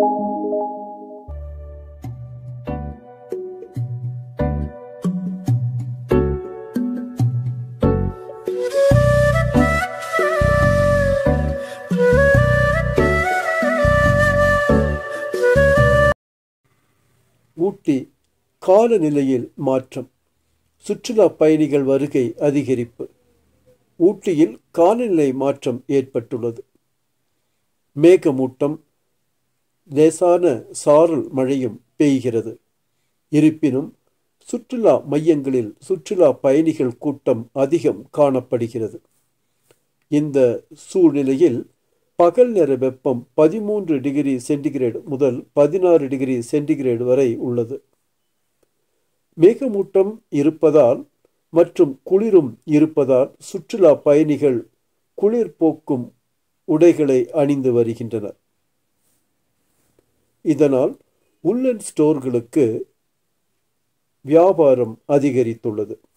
ஊட்டி காலநிலையில் மாற்றம் சுற்றுலா பயணிகள் வருகை அதிகரிப்பு ஊட்டியில் காலநிலை மாற்றம் ஏற்பட்டுள்ளது மேகமூட்டம் லேசான சாரல் மழையும் பெய்கிறது இருப்பினும் சுற்றுலா மையங்களில் சுற்றுலா பயணிகள் கூட்டம் அதிகம் காணப்படுகிறது இந்த சூழ்நிலையில் பகல் நேர வெப்பம் பதிமூன்று டிகிரி சென்டிகிரேடு முதல் பதினாறு டிகிரி சென்டிகிரேடு வரை உள்ளது மேகமூட்டம் இருப்பதால் மற்றும் குளிரும் இருப்பதால் சுற்றுலா பயணிகள் குளிர் போக்கும் உடைகளை அணிந்து வருகின்றனர் இதனால் உள்ளன் ஸ்டோர்களுக்கு வியாபாரம் அதிகரித்துள்ளது